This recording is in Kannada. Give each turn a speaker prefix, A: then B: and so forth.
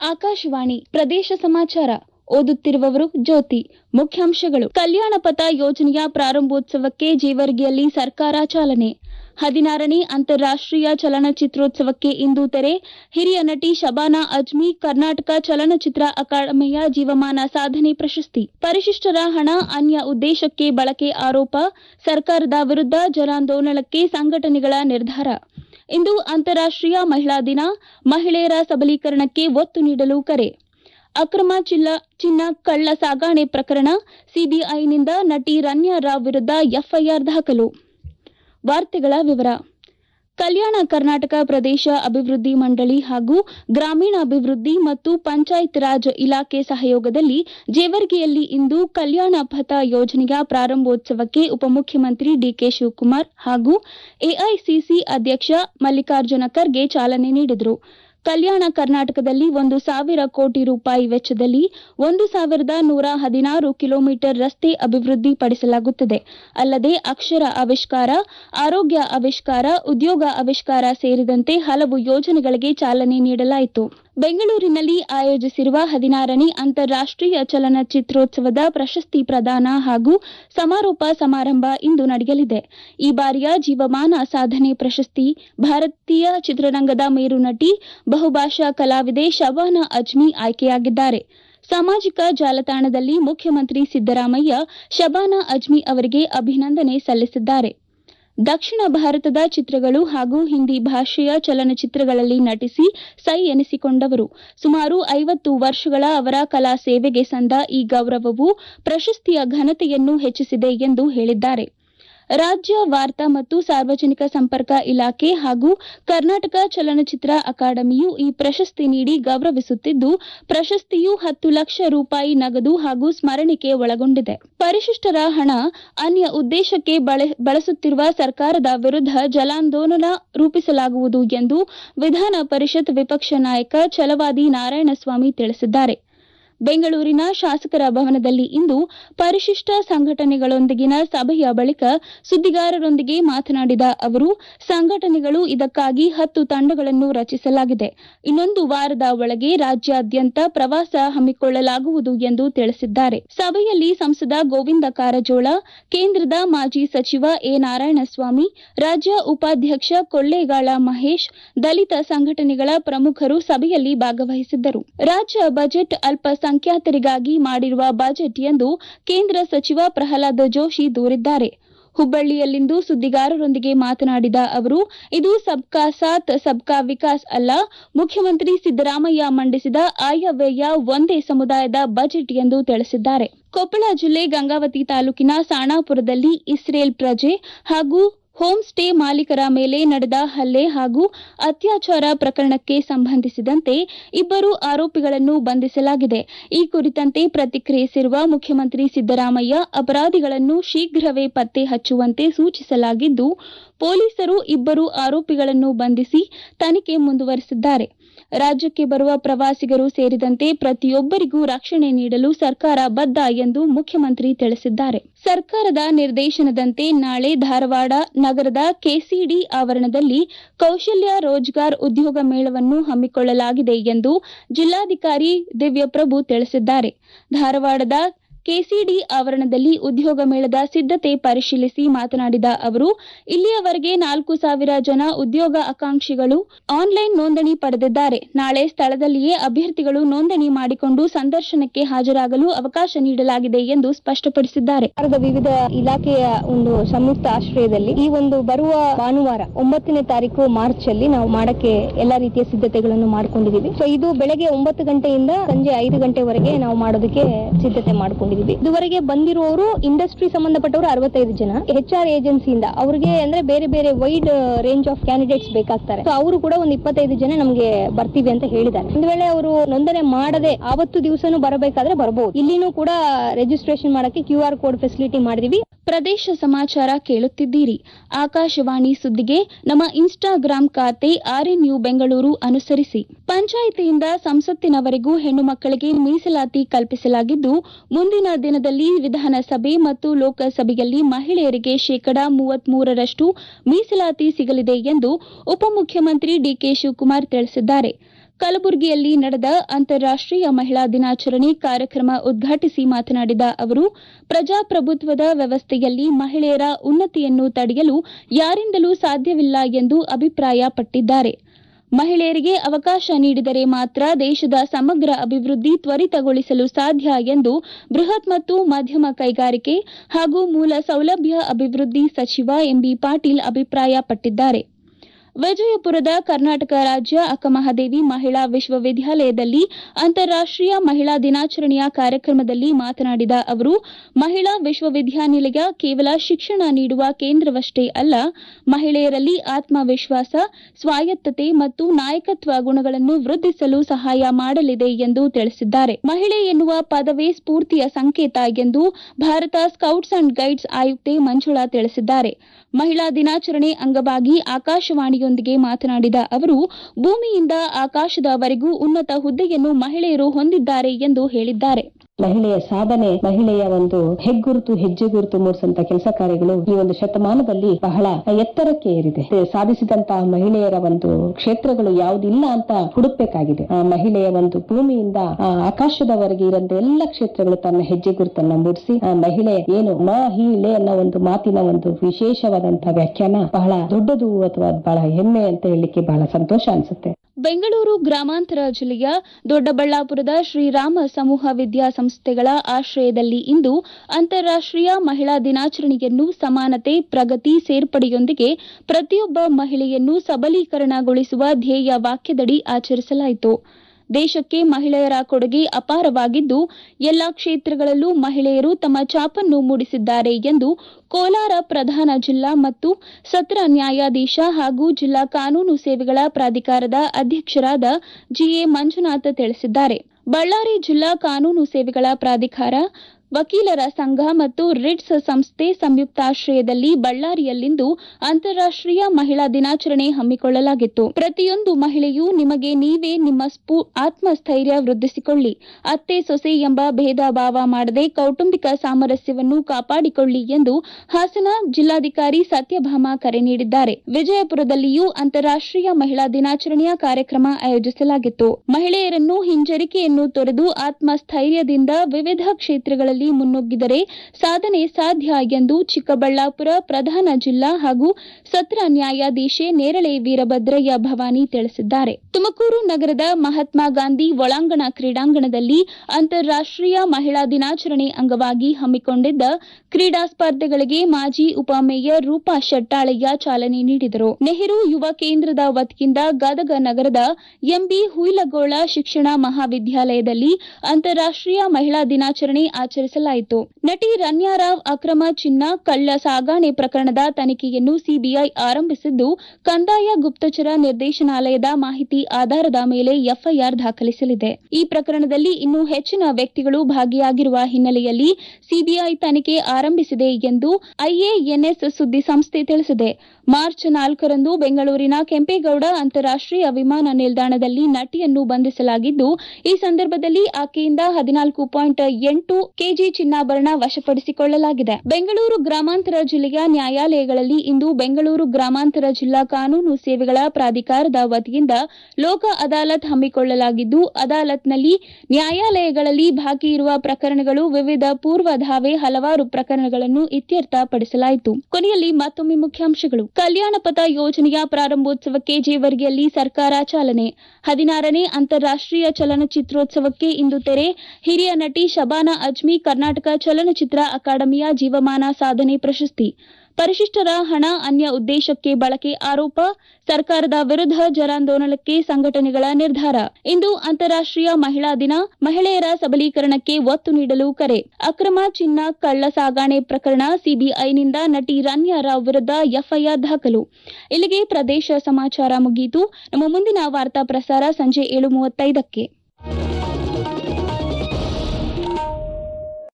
A: ಆಕಾಶವಾಣಿ ಪ್ರದೇಶ ಸಮಾಚಾರ ಓದುತ್ತಿರುವವರು ಜ್ಯೋತಿ ಮುಖ್ಯಾಂಶಗಳು ಕಲ್ಯಾಣ ಪಥ ಯೋಜನೆಯ ಪ್ರಾರಂಭೋತ್ಸವಕ್ಕೆ ಜೇವರ್ಗಿಯಲ್ಲಿ ಸರ್ಕಾರ ಚಾಲನೆ ಹದಿನಾರನೇ ಅಂತಾರಾಷ್ಟೀಯ ಚಲನಚಿತ್ರೋತ್ಸವಕ್ಕೆ ಇಂದು ತೆರೆ ಹಿರಿಯ ನಟಿ ಶಬಾನಾ ಅಜ್ಮಿ ಕರ್ನಾಟಕ ಚಲನಚಿತ್ರ ಅಕಾಡೆಮಿಯ ಜೀವಮಾನ ಸಾಧನೆ ಪ್ರಶಸ್ತಿ ಪರಿಶಿಷ್ಟರ ಹಣ ಅನ್ಯ ಉದ್ದೇಶಕ್ಕೆ ಬಳಕೆ ಆರೋಪ ಸರ್ಕಾರದ ವಿರುದ್ಧ ಜನಾಂದೋಲನಕ್ಕೆ ಸಂಘಟನೆಗಳ ನಿರ್ಧಾರ ಇಂದು ಅಂತಾರಾಷ್ಟೀಯ ಮಹಿಳಾ ದಿನ ಮಹಿಳೆಯರ ಸಬಲೀಕರಣಕ್ಕೆ ಒತ್ತು ನೀಡಲು ಕರೆ ಅಕ್ರಮ ಚಿನ್ನ ಕಳ್ಳ ಸಾಗಾಣೆ ಪ್ರಕರಣ ಸಿಬಿಐನಿಂದ ನಟಿ ರನ್ಯಾ ರಾವ್ ವಿರುದ್ಧ ಎಫ್ಐಆರ್ ದಾಖಲು ವಾರ್ತೆಗಳ ವಿವರ ಕಲ್ಯಾಣ ಕರ್ನಾಟಕ ಪ್ರದೇಶ ಅಭಿವೃದ್ಧಿ ಮಂಡಳಿ ಹಾಗೂ ಗ್ರಾಮೀಣಾಭಿವೃದ್ಧಿ ಮತ್ತು ಪಂಚಾಯತ್ ರಾಜ್ ಇಲಾಖೆ ಸಹಯೋಗದಲ್ಲಿ ಜೇವರ್ಗಿಯಲ್ಲಿ ಇಂದು ಕಲ್ಯಾಣ ಪಥ ಯೋಜನೆಯ ಪ್ರಾರಂಭೋತ್ಸವಕ್ಕೆ ಉಪಮುಖ್ಯಮಂತ್ರಿ ಡಿಕೆ ಶಿವಕುಮಾರ್ ಹಾಗೂ ಎಐಸಿಸಿ ಅಧ್ಯಕ್ಷ ಮಲ್ಲಿಕಾರ್ಜುನ ಖರ್ಗೆ ಚಾಲನೆ ನೀಡಿದರು ಕಲ್ಯಾಣ ಕರ್ನಾಟಕದಲ್ಲಿ ಒಂದು ಸಾವಿರ ಕೋಟಿ ರೂಪಾಯಿ ವೆಚ್ಚದಲ್ಲಿ ಒಂದು ಸಾವಿರದ ನೂರ ಹದಿನಾರು ಕಿಲೋಮೀಟರ್ ರಸ್ತೆ ಅಭಿವೃದ್ಧಿಪಡಿಸಲಾಗುತ್ತದೆ ಅಲ್ಲದೆ ಅಕ್ಷರ ಆವಿಷ್ಕಾರ ಆರೋಗ್ಯ ಆವಿಷ್ಕಾರ ಉದ್ಯೋಗ ಆವಿಷ್ಕಾರ ಸೇರಿದಂತೆ ಹಲವು ಯೋಜನೆಗಳಿಗೆ ಚಾಲನೆ ನೀಡಲಾಯಿತು ಬೆಂಗಳೂರಿನಲ್ಲಿ ಆಯೋಜಿಸಿರುವ ಹದಿನಾರನೇ ಅಂತಾರಾಷ್ಟೀಯ ಚಲನಚಿತ್ರೋತ್ಸವದ ಪ್ರಶಸ್ತಿ ಪ್ರದಾನ ಹಾಗೂ ಸಮಾರೋಪ ಸಮಾರಂಭ ಇಂದು ನಡೆಯಲಿದೆ ಈ ಬಾರಿಯ ಜೀವಮಾನ ಸಾಧನೆ ಪ್ರಶಸ್ತಿ ಭಾರತೀಯ ಚಿತ್ರರಂಗದ ಮೇರು ನಟಿ ಬಹುಭಾಷಾ ಕಲಾವಿದೆ ಶಬಾನಾ ಅಜ್ಮಿ ಆಯ್ಕೆಯಾಗಿದ್ದಾರೆ ಸಾಮಾಜಿಕ ಜಾಲತಾಣದಲ್ಲಿ ಮುಖ್ಯಮಂತ್ರಿ ಸಿದ್ದರಾಮಯ್ಯ ಶಬಾನಾ ಅಜ್ಮಿ ಅವರಿಗೆ ಅಭಿನಂದನೆ ಸಲ್ಲಿಸಿದ್ದಾರೆ ದಕ್ಷಿಣ ಭಾರತದ ಚಿತ್ರಗಳು ಹಾಗೂ ಹಿಂದಿ ಭಾಷೆಯ ಚಲನಚಿತ್ರಗಳಲ್ಲಿ ನಟಿಸಿ ಸೈ ಎನಿಸಿಕೊಂಡವರು ಸುಮಾರು ಐವತ್ತು ವರ್ಷಗಳ ಅವರ ಕಲಾ ಸೇವೆಗೆ ಸಂದ ಈ ಗೌರವವು ಪ್ರಶಸ್ತಿಯ ಘನತೆಯನ್ನು ಹೆಚ್ಚಿಸಿದೆ ಎಂದು ಹೇಳಿದ್ದಾರೆ ರಾಜ್ಯ ವಾರ್ತಾ ಮತ್ತು ಸಾರ್ವಜನಿಕ ಸಂಪರ್ಕ ಇಲಾಖೆ ಹಾಗೂ ಕರ್ನಾಟಕ ಚಲನಚಿತ್ರ ಅಕಾಡೆಮಿಯು ಈ ಪ್ರಶಸ್ತಿ ನೀಡಿ ಗೌರವಿಸುತ್ತಿದ್ದು ಪ್ರಶಸ್ತಿಯು ಹತ್ತು ಲಕ್ಷ ರೂಪಾಯಿ ನಗದು ಹಾಗೂ ಸ್ಮರಣಿಕೆ ಒಳಗೊಂಡಿದೆ ಪರಿಶಿಷ್ಟರ ಹಣ ಅನ್ಯ ಉದ್ದೇಶಕ್ಕೆ ಬಳಸುತ್ತಿರುವ ಸರ್ಕಾರದ ವಿರುದ್ಧ ಜಲಾಂದೋಲನ ರೂಪಿಸಲಾಗುವುದು ಎಂದು ವಿಧಾನ ಪರಿಷತ್ ವಿಪಕ್ಷ ನಾಯಕ ಛಲವಾದಿ ನಾರಾಯಣಸ್ವಾಮಿ ತಿಳಿಸಿದ್ದಾರೆ ಬೆಂಗಳೂರಿನ ಶಾಸಕರ ಭವನದಲ್ಲಿ ಇಂದು ಪರಿಶಿಷ್ಟ ಸಂಘಟನೆಗಳೊಂದಿಗಿನ ಸಭೆಯ ಬಳಿಕ ಸುದ್ದಿಗಾರರೊಂದಿಗೆ ಮಾತನಾಡಿದ ಅವರು ಸಂಘಟನೆಗಳು ಇದಕ್ಕಾಗಿ ಹತ್ತು ತಂಡಗಳನ್ನು ರಚಿಸಲಾಗಿದೆ ಇನ್ನೊಂದು ವಾರದ ಒಳಗೆ ರಾಜ್ಯಾದ್ಯಂತ ಪ್ರವಾಸ ಹಮ್ಮಿಕೊಳ್ಳಲಾಗುವುದು ಎಂದು ತಿಳಿಸಿದ್ದಾರೆ ಸಭೆಯಲ್ಲಿ ಸಂಸದ ಗೋವಿಂದ ಕಾರಜೋಳ ಕೇಂದ್ರದ ಮಾಜಿ ಸಚಿವ ಎ ನಾರಾಯಣಸ್ವಾಮಿ ರಾಜ್ಯ ಉಪಾಧ್ಯಕ್ಷ ಕೊಳ್ಳೇಗಾಲ ಮಹೇಶ್ ದಲಿತ ಸಂಘಟನೆಗಳ ಪ್ರಮುಖರು ಸಭೆಯಲ್ಲಿ ಭಾಗವಹಿಸಿದ್ದರು ರಾಜ್ಯ ಬಜೆಟ್ ಅಲ್ಪಸಂಖ್ಯಾತರಿಗಾಗಿ ಮಾಡಿರುವ ಬಜೆಟ್ ಎಂದು ಕೇಂದ್ರ ಸಚಿವ ಪ್ರಹ್ಲಾದ್ ಜೋಶಿ ದೂರಿದ್ದಾರೆ ಹುಬ್ಬಳ್ಳಿಯಲ್ಲಿಂದು ಸುದ್ದಿಗಾರರೊಂದಿಗೆ ಮಾತನಾಡಿದ ಅವರು ಇದು ಸಬ್ಕಾ ಸಾಥ್ ಸಬ್ಕಾ ವಿಕಾಸ್ ಅಲ್ಲ ಮುಖ್ಯಮಂತ್ರಿ ಸಿದ್ದರಾಮಯ್ಯ ಮಂಡಿಸಿದ ಆಯವ್ಯಯ ಒಂದೇ ಸಮುದಾಯದ ಬಜೆಟ್ ಎಂದು ತಿಳಿಸಿದ್ದಾರೆ ಕೊಪ್ಪಳ ಜಿಲ್ಲೆ ಗಂಗಾವತಿ ತಾಲೂಕಿನ ಸಾಣಾಪುರದಲ್ಲಿ ಇಸ್ರೇಲ್ ಪ್ರಜೆ ಹಾಗೂ ಹೋಂ ಸ್ಟೇ ಮಾಲೀಕರ ಮೇಲೆ ನಡೆದ ಹಲ್ಲೆ ಹಾಗೂ ಅತ್ಯಾಚಾರ ಪ್ರಕರಣಕ್ಕೆ ಸಂಬಂಧಿಸಿದಂತೆ ಇಬ್ಬರು ಆರೋಪಿಗಳನ್ನು ಬಂಧಿಸಲಾಗಿದೆ ಈ ಕುರಿತಂತೆ ಪ್ರತಿಕ್ರಿಯಿಸಿರುವ ಮುಖ್ಯಮಂತ್ರಿ ಸಿದ್ದರಾಮಯ್ಯ ಅಪರಾಧಿಗಳನ್ನು ಶೀಘ್ರವೇ ಪತ್ತೆ ಹಚ್ಚುವಂತೆ ಸೂಚಿಸಲಾಗಿದ್ದು ಪೊಲೀಸರು ಇಬ್ಬರು ಆರೋಪಿಗಳನ್ನು ಬಂಧಿಸಿ ತನಿಖೆ ಮುಂದುವರೆಸಿದ್ದಾರೆ ರಾಜ್ಯಕ್ಕೆ ಬರುವ ಪ್ರವಾಸಿಗರು ಸೇರಿದಂತೆ ಪ್ರತಿಯೊಬ್ಬರಿಗೂ ರಕ್ಷಣೆ ನೀಡಲು ಸರ್ಕಾರ ಬದ್ಧ ಎಂದು ಮುಖ್ಯಮಂತ್ರಿ ತಿಳಿಸಿದ್ದಾರೆ ಸರ್ಕಾರದ ನಿರ್ದೇಶನದಂತೆ ನಾಳೆ ಧಾರವಾಡ ನಗರದ ಕೆಸಿಡಿ ಆವರಣದಲ್ಲಿ ಕೌಶಲ್ಯ ರೋಜ್ಗಾರ್ ಉದ್ಯೋಗ ಮೇಳವನ್ನು ಹಮ್ಮಿಕೊಳ್ಳಲಾಗಿದೆ ಎಂದು ಜಿಲ್ಲಾಧಿಕಾರಿ ದಿವ್ಯಪ್ರಭು ತಿಳಿಸಿದ್ದಾರೆ ಧಾರವಾಡದ ಕೆಸಿಡಿ ಆವರಣದಲ್ಲಿ ಉದ್ಯೋಗ ಮೇಳದ ಸಿದ್ದತೆ ಪರಿಶೀಲಿಸಿ ಮಾತನಾಡಿದ ಅವರು ಇಲ್ಲಿಯವರೆಗೆ ನಾಲ್ಕು ಸಾವಿರ ಜನ ಉದ್ಯೋಗ ಆಕಾಂಕ್ಷಿಗಳು ಆನ್ಲೈನ್ ನೋಂದಣಿ ಪಡೆದಿದ್ದಾರೆ ನಾಳೆ ಸ್ಥಳದಲ್ಲಿಯೇ ಅಭ್ಯರ್ಥಿಗಳು ನೋಂದಣಿ ಮಾಡಿಕೊಂಡು ಸಂದರ್ಶನಕ್ಕೆ ಹಾಜರಾಗಲು ಅವಕಾಶ ನೀಡಲಾಗಿದೆ ಎಂದು ಸ್ಪಷ್ಟಪಡಿಸಿದ್ದಾರೆ
B: ಸರ್ಕಾರದ ವಿವಿಧ ಇಲಾಖೆಯ ಒಂದು ಸಂಯುಕ್ತ ಆಶ್ರಯದಲ್ಲಿ ಈ ಒಂದು ಬರುವ ಭಾನುವಾರ ಒಂಬತ್ತನೇ ತಾರೀಕು ಮಾರ್ಚ್ ಅಲ್ಲಿ ನಾವು ಮಾಡಕ್ಕೆ ಎಲ್ಲಾ ರೀತಿಯ ಸಿದ್ಧತೆಗಳನ್ನು ಮಾಡ್ಕೊಂಡಿದೀವಿ ಸೊ ಇದು ಬೆಳಗ್ಗೆ ಒಂಬತ್ತು ಗಂಟೆಯಿಂದ ಸಂಜೆ ಐದು ಗಂಟೆವರೆಗೆ ನಾವು ಮಾಡೋದಕ್ಕೆ ಸಿದ್ಧತೆ ಮಾಡ್ಕೊಂಡಿದೀವಿ ಇದುವರೆಗೆ ಬಂದಿರುವವರು ಇಂಡಸ್ಟ್ರಿ ಸಂಬಂಧಪಟ್ಟವರು ಅರವತ್ತೈದು ಜನ ಎಚ್ ಆರ್ ಏಜೆನ್ಸಿಯಿಂದ ಅವ್ರಿಗೆ ಅಂದ್ರೆ ಬೇರೆ ಬೇರೆ ವೈಡ್ ರೇಂಜ್ ಆಫ್ ಕ್ಯಾಂಡಿಡೇಟ್ಸ್ ಬೇಕಾಗ್ತಾರೆ ಸೊ ಅವರು ಕೂಡ ಒಂದು ಇಪ್ಪತ್ತೈದು ಜನ ನಮಗೆ ಬರ್ತೀವಿ ಅಂತ ಹೇಳಿದ್ದಾರೆ ಒಂದ್ ವೇಳೆ ಅವರು ನೋಂದಣಿ ಮಾಡದೆ ಆವತ್ತು ದಿವಸನೂ ಬರಬೇಕಾದ್ರೆ ಬರಬಹುದು ಇಲ್ಲಿನೂ ಕೂಡ ರಿಜಿಸ್ಟ್ರೇಷನ್ ಮಾಡಕ್ಕೆ ಕ್ಯೂ ಆರ್ ಕೋಡ್ ಫೆಸಿಲಿಟಿ ಮಾಡಿದೀವಿ
A: ಪ್ರದೇಶ ಸಮಾಚಾರ ಕೇಳುತ್ತಿದ್ದೀರಿ ಆಕಾಶವಾಣಿ ಸುದ್ದಿಗೆ ನಮ್ಮ ಇನ್ಸ್ಟಾಗ್ರಾಂ ಖಾತೆ ಆರ್ಎನ್ಯು ಬೆಂಗಳೂರು ಅನುಸರಿಸಿ ಪಂಚಾಯಿತಿಯಿಂದ ಸಂಸತ್ತಿನವರೆಗೂ ಹೆಣ್ಣು ಮಕ್ಕಳಿಗೆ ಮೀಸಲಾತಿ ಕಲ್ಪಿಸಲಾಗಿದ್ದು ಮುಂದಿನ ದಿನದಲ್ಲಿ ವಿಧಾನಸಭೆ ಮತ್ತು ಲೋಕಸಭೆಯಲ್ಲಿ ಮಹಿಳೆಯರಿಗೆ ಶೇಕಡಾ ಮೂವತ್ಮೂರರಷ್ಟು ಮೀಸಲಾತಿ ಸಿಗಲಿದೆ ಎಂದು ಉಪಮುಖ್ಯಮಂತ್ರಿ ಡಿಕೆ ಶಿವಕುಮಾರ್ ತಿಳಿಸಿದ್ದಾರೆ ಕಲಬುರಗಿಯಲ್ಲಿ ನಡೆದ ಅಂತಾರಾಷ್ಟೀಯ ಮಹಿಳಾ ದಿನಾಚರಣೆ ಕಾರ್ಯಕ್ರಮ ಉದ್ಘಾಟಿಸಿ ಮಾತನಾಡಿದ ಅವರು ಪ್ರಜಾಪ್ರಭುತ್ವದ ವ್ಯವಸ್ಥೆಯಲ್ಲಿ ಮಹಿಳೆಯರ ಉನ್ನತಿಯನ್ನು ತಡೆಯಲು ಯಾರಿಂದಲೂ ಸಾಧ್ಯವಿಲ್ಲ ಎಂದು ಅಭಿಪ್ರಾಯಪಟ್ಟಿದ್ದಾರೆ ಮಹಿಳೆಯರಿಗೆ ಅವಕಾಶ ನೀಡಿದರೆ ಮಾತ್ರ ದೇಶದ ಸಮಗ್ರ ಅಭಿವೃದ್ಧಿ ತ್ವರಿತಗೊಳಿಸಲು ಸಾಧ್ಯ ಎಂದು ಬೃಹತ್ ಮತ್ತು ಮಧ್ಯಮ ಕೈಗಾರಿಕೆ ಹಾಗೂ ಮೂಲ ಸೌಲಭ್ಯ ಅಭಿವೃದ್ಧಿ ಸಚಿವ ಎಂಬಿ ಪಾಟೀಲ್ ಅಭಿಪ್ರಾಯಪಟ್ಟಿದ್ದಾರೆ ವಿಜಯಪುರದ ಕರ್ನಾಟಕ ರಾಜ್ಯ ಅಕ್ಕಮಹಾದೇವಿ ಮಹಿಳಾ ವಿಶ್ವವಿದ್ಯಾಲಯದಲ್ಲಿ ಅಂತಾರಾಷ್ಟೀಯ ಮಹಿಳಾ ದಿನಾಚರಣೆಯ ಕಾರ್ಯಕ್ರಮದಲ್ಲಿ ಮಾತನಾಡಿದ ಅವರು ಮಹಿಳಾ ವಿಶ್ವವಿದ್ಯಾನಿಲಯ ಕೇವಲ ಶಿಕ್ಷಣ ನೀಡುವ ಕೇಂದ್ರವಷ್ಟೇ ಅಲ್ಲ ಮಹಿಳೆಯರಲ್ಲಿ ಆತ್ಮವಿಶ್ವಾಸ ಸ್ವಾಯತ್ತತೆ ಮತ್ತು ನಾಯಕತ್ವ ಗುಣಗಳನ್ನು ವೃದ್ಧಿಸಲು ಸಹಾಯ ಮಾಡಲಿದೆ ಎಂದು ತಿಳಿಸಿದ್ದಾರೆ ಮಹಿಳೆ ಎನ್ನುವ ಪದವೇ ಸ್ಫೂರ್ತಿಯ ಸಂಕೇತ ಎಂದು ಭಾರತ ಸ್ಕೌಟ್ಸ್ ಅಂಡ್ ಗೈಡ್ಸ್ ಆಯುಕ್ತೆ ಮಂಜುಳಾ ತಿಳಿಸಿದ್ದಾರೆ ಮಹಿಳಾ ದಿನಾಚರಣೆ ಅಂಗವಾಗಿ ಆಕಾಶವಾಣಿಯೊಂದಿಗೆ ಮಾತನಾಡಿದ ಅವರು ಭೂಮಿಯಿಂದ ಆಕಾಶದವರೆಗೂ ಉನ್ನತ ಹುದ್ದೆಯನ್ನು ಮಹಿಳೆಯರು ಹೊಂದಿದ್ದಾರೆ ಎಂದು ಹೇಳಿದ್ದಾರೆ
C: ಮಹಿಳೆಯ ಸಾಧನೆ ಮಹಿಳೆಯ ಒಂದು ಹೆಗ್ಗುರುತು ಹೆಜ್ಜೆ ಗುರುತು ಮೂಡಿಸಂತ ಕೆಲಸ ಕಾರ್ಯಗಳು ಈ ಒಂದು ಶತಮಾನದಲ್ಲಿ ಬಹಳ ಎತ್ತರಕ್ಕೆ ಏರಿದೆ ಮತ್ತೆ ಸಾಧಿಸಿದಂತಹ ಮಹಿಳೆಯರ ಒಂದು ಕ್ಷೇತ್ರಗಳು ಯಾವುದಿಲ್ಲ ಅಂತ ಹುಡುಕ್ಬೇಕಾಗಿದೆ ಆ ಮಹಿಳೆಯ ಒಂದು ಭೂಮಿಯಿಂದ ಆ ಆಕಾಶದವರೆಗೆ ಇರಂತ ಎಲ್ಲ ಕ್ಷೇತ್ರಗಳು ತನ್ನ ಹೆಜ್ಜೆ ಗುರುತನ್ನ ಮೂಡಿಸಿ ಆ ಮಹಿಳೆ ಏನು ಮಹಿಳೆ ಅನ್ನೋ ಒಂದು ಮಾತಿನ ಒಂದು ವಿಶೇಷವಾದಂತಹ ವ್ಯಾಖ್ಯಾನ ಬಹಳ ದೊಡ್ಡದು ಅಥವಾ ಬಹಳ ಹೆಮ್ಮೆ ಅಂತ ಹೇಳಲಿಕ್ಕೆ ಬಹಳ ಸಂತೋಷ ಅನ್ಸುತ್ತೆ
A: ಬೆಂಗಳೂರು ಗ್ರಾಮಾಂತರ ಜಿಲ್ಲೆಯ ದೊಡ್ಡಬಳ್ಳಾಪುರದ ಶ್ರೀರಾಮ ಸಮೂಹ ವಿದ್ಯಾಸಂಸ್ಥೆಗಳ ಆಶ್ರಯದಲ್ಲಿ ಇಂದು ಅಂತಾರಾಷ್ಟೀಯ ಮಹಿಳಾ ದಿನಾಚರಣೆಯನ್ನು ಸಮಾನತೆ ಪ್ರಗತಿ ಸೇರ್ಪಡೆಯೊಂದಿಗೆ ಪ್ರತಿಯೊಬ್ಬ ಮಹಿಳೆಯನ್ನು ಸಬಲೀಕರಣಗೊಳಿಸುವ ಧ್ಯೇಯ ವಾಕ್ಯದಡಿ ಆಚರಿಸಲಾಯಿತು ದೇಶಕ್ಕೆ ಮಹಿಳೆಯರ ಕೊಡುಗೆ ಅಪಾರವಾಗಿದ್ದು ಎಲ್ಲಾ ಕ್ಷೇತ್ರಗಳಲ್ಲೂ ಮಹಿಳೆಯರು ತಮ್ಮ ಛಾಪನ್ನು ಮೂಡಿಸಿದ್ದಾರೆ ಎಂದು ಕೋಲಾರ ಪ್ರಧಾನ ಜಿಲ್ಲಾ ಮತ್ತು ಸತ್ರ ನ್ಯಾಯಾಧೀಶ ಹಾಗೂ ಜಿಲ್ಲಾ ಕಾನೂನು ಸೇವೆಗಳ ಪ್ರಾಧಿಕಾರದ ಅಧ್ಯಕ್ಷರಾದ ಜಿಎ ಮಂಜುನಾಥ್ ತಿಳಿಸಿದ್ದಾರೆ ಬಳ್ಳಾರಿ ಜಿಲ್ಲಾ ಕಾನೂನು ಸೇವೆಗಳ ಪ್ರಾಧಿಕಾರ ವಕೀಲರ ಸಂಘ ಮತ್ತು ರಿಟ್ಸ್ ಸಂಸ್ಥೆ ಸಂಯುಕ್ತಾಶ್ರಯದಲ್ಲಿ ಬಳ್ಳಾರಿಯಲ್ಲಿಂದು ಅಂತಾರಾಷ್ಟೀಯ ಮಹಿಳಾ ದಿನಾಚರಣೆ ಹಮ್ಮಿಕೊಳ್ಳಲಾಗಿತ್ತು ಪ್ರತಿಯೊಂದು ಮಹಿಳೆಯೂ ನಿಮಗೆ ನೀವೇ ನಿಮ್ಮ ಸ್ಫೂ ಆತ್ಮಸ್ಥೈರ್ಯ ವೃದ್ಧಿಸಿಕೊಳ್ಳಿ ಅತ್ತೆ ಸೊಸೆ ಎಂಬ ಭೇದ ಭಾವ ಮಾಡದೆ ಕೌಟುಂಬಿಕ ಸಾಮರಸ್ಯವನ್ನು ಕಾಪಾಡಿಕೊಳ್ಳಿ ಎಂದು ಹಾಸನ ಜಿಲ್ಲಾಧಿಕಾರಿ ಸತ್ಯಭಾಮ ಕರೆ ನೀಡಿದ್ದಾರೆ ವಿಜಯಪುರದಲ್ಲಿಯೂ ಅಂತಾರಾಷ್ಟೀಯ ಮಹಿಳಾ ದಿನಾಚರಣೆಯ ಕಾರ್ಯಕ್ರಮ ಆಯೋಜಿಸಲಾಗಿತ್ತು ಮಹಿಳೆಯರನ್ನು ಹಿಂಜರಿಕೆಯನ್ನು ತೊರೆದು ಆತ್ಮಸ್ಥೈರ್ಯದಿಂದ ವಿವಿಧ ಕ್ಷೇತ್ರಗಳಲ್ಲಿ ಮುನ್ನುಗ್ಗಿದರೆ ಸಾಧನೆ ಸಾಧ್ಯ ಎಂದು ಚಿಕ್ಕಬಳ್ಳಾಪುರ ಪ್ರಧಾನ ಜಿಲ್ಲಾ ಹಾಗೂ ಸತ್ರ ನ್ಯಾಯಾಧೀಶೆ ನೇರಳೆ ವೀರಭದ್ರಯ್ಯ ಭವಾನಿ ತಿಳಿಸಿದ್ದಾರೆ ತುಮಕೂರು ನಗರದ ಮಹಾತ್ಮ ಗಾಂಧಿ ಒಳಾಂಗಣ ಕ್ರೀಡಾಂಗಣದಲ್ಲಿ ಅಂತಾರಾಷ್ಟೀಯ ಮಹಿಳಾ ದಿನಾಚರಣೆ ಅಂಗವಾಗಿ ಹಮ್ಮಿಕೊಂಡಿದ್ದ ಕ್ರೀಡಾ ಸ್ಪರ್ಧೆಗಳಿಗೆ ಮಾಜಿ ಉಪಮೇಯರ್ ರೂಪಾ ಶೆಟ್ಟಾಳಯ್ಯ ಚಾಲನೆ ನೀಡಿದರು ನೆಹರು ಯುವ ಕೇಂದ್ರದ ವತಿಯಿಂದ ಗದಗ ನಗರದ ಎಂಬಿ ಹುಯಿಲಗೋಳ ಶಿಕ್ಷಣ ಮಹಾವಿದ್ಯಾಲಯದಲ್ಲಿ ಅಂತಾರಾಷ್ಟೀಯ ಮಹಿಳಾ ದಿನಾಚರಣೆ ಆಚರಿಸಲಾಯಿತು ನಟಿ ರನ್ಯಾರಾವ್ ಅಕ್ರಮ ಚಿನ್ನ ಕಳ್ಳ ಸಾಗಾಣೆ ಪ್ರಕರಣದ ತನಿಖೆಯನ್ನು ಸಿಬಿಐ ಆರಂಭಿಸಿದ್ದು ಕಂದಾಯ ಗುಪ್ತಚರ ನಿರ್ದೇಶನಾಲಯದ ಮಾಹಿತಿ ಆಧಾರದ ಮೇಲೆ ಎಫ್ಐಆರ್ ದಾಖಲಿಸಲಿದೆ ಈ ಪ್ರಕರಣದಲ್ಲಿ ಇನ್ನೂ ಹೆಚ್ಚಿನ ವ್ಯಕ್ತಿಗಳು ಭಾಗಿಯಾಗಿರುವ ಹಿನ್ನೆಲೆಯಲ್ಲಿ ಸಿಬಿಐ ತನಿಖೆ ಆರಂಭಿಸಿದೆ ಎಂದು ಐಎಎನ್ಎಸ್ ಸುದ್ದಿ ಸಂಸ್ಥೆ ತಿಳಿಸಿದೆ ಮಾರ್ಚ್ ನಾಲ್ಕರಂದು ಬೆಂಗಳೂರಿನ ಕೆಂಪೇಗೌಡ ಅಂತಾರಾಷ್ಟೀಯ ವಿಮಾನ ನಿಲ್ದಾಣದಲ್ಲಿ ನಟಿಯನ್ನು ಬಂಧಿಸಲಾಗಿದ್ದು ಈ ಸಂದರ್ಭದಲ್ಲಿ ಆಕೆಯಿಂದ ಹದಿನಾಲ್ಕು ಪಾಯಿಂಟ್ ಎಂಟು ಕೆಜಿ ಚಿನ್ನಾಭರಣ ವಶಪಡಿಸಿಕೊಳ್ಳಲಾಗಿದೆ ಬೆಂಗಳೂರು ಗ್ರಾಮಾಂತರ ಜಿಲ್ಲೆಯ ನ್ಯಾಯಾಲಯಗಳಲ್ಲಿ ಇಂದು ಬೆಂಗಳೂರು ಗ್ರಾಮಾಂತರ ಜಿಲ್ಲಾ ಕಾನೂನು ಸೇವೆಗಳ ಪ್ರಾಧಿಕಾರದ ವತಿಯಿಂದ ಲೋಕ ಅದಾಲತ್ ಹಮ್ಮಿಕೊಳ್ಳಲಾಗಿದ್ದು ಅದಾಲತ್ನಲ್ಲಿ ನ್ಯಾಯಾಲಯಗಳಲ್ಲಿ ಬಾಕಿ ಇರುವ ಪ್ರಕರಣಗಳು ವಿವಿಧ ಪೂರ್ವಧಾವೆ ಹಲವಾರು ಪ್ರಕರಣಗಳನ್ನು ಇತ್ಯರ್ಥಪಡಿಸಲಾಯಿತು ಕೊನೆಯಲ್ಲಿ ಮತ್ತೊಮ್ಮೆ ಮುಖ್ಯಾಂಶಗಳು ಕಲ್ಯಾಣ ಪಥ ಯೋಜನೆಯ ಪ್ರಾರಂಭೋತ್ಸವಕ್ಕೆ ಜೇವರ್ಗಿಯಲ್ಲಿ ಸರ್ಕಾರ ಚಾಲನೆ ಹದಿನಾರನೇ ಅಂತಾರಾಷ್ಟೀಯ ಚಲನಚಿತ್ರೋತ್ಸವಕ್ಕೆ ಇಂದು ತೆರೆ ಹಿರಿಯ ನಟಿ ಶಬಾನಾ ಅಜ್ಮಿ ಕರ್ನಾಟಕ ಚಲನಚಿತ್ರ ಅಕಾಡೆಮಿಯ ಜೀವಮಾನ ಸಾಧನೆ ಪ್ರಶಸ್ತಿ ಪರಿಶಿಷ್ಟರ ಹಣ ಅನ್ಯ ಉದ್ದೇಶಕ್ಕೆ ಬಳಕೆ ಆರೋಪ ಸರ್ಕಾರದ ವಿರುದ್ಧ ಜನಾಂದೋಲನಕ್ಕೆ ಸಂಘಟನೆಗಳ ನಿರ್ಧಾರ ಇಂದು ಅಂತಾರಾಷ್ಟೀಯ ಮಹಿಳಾ ದಿನ ಮಹಿಳೆಯರ ಸಬಲೀಕರಣಕ್ಕೆ ಒತ್ತು ನೀಡಲು ಕರೆ ಅಕ್ರಮ ಚಿನ್ನ ಕಳ್ಳ ಸಾಗಾಣೆ ಪ್ರಕರಣ ಸಿಬಿಐನಿಂದ ನಟಿ ರನ್ಯಾ ರಾವ್ ವಿರುದ್ಧ ಎಫ್ಐಆರ್ ದಾಖಲು ಇಲ್ಲಿಗೆ ಪ್ರದೇಶ ಸಮಾಚಾರ ಮುಗಿಯಿತು ನಮ್ಮ ಮುಂದಿನ ವಾರ್ತಾ ಪ್ರಸಾರ ಸಂಜೆ ಏಳು ಮೂವತ್ತೈದಕ್ಕೆ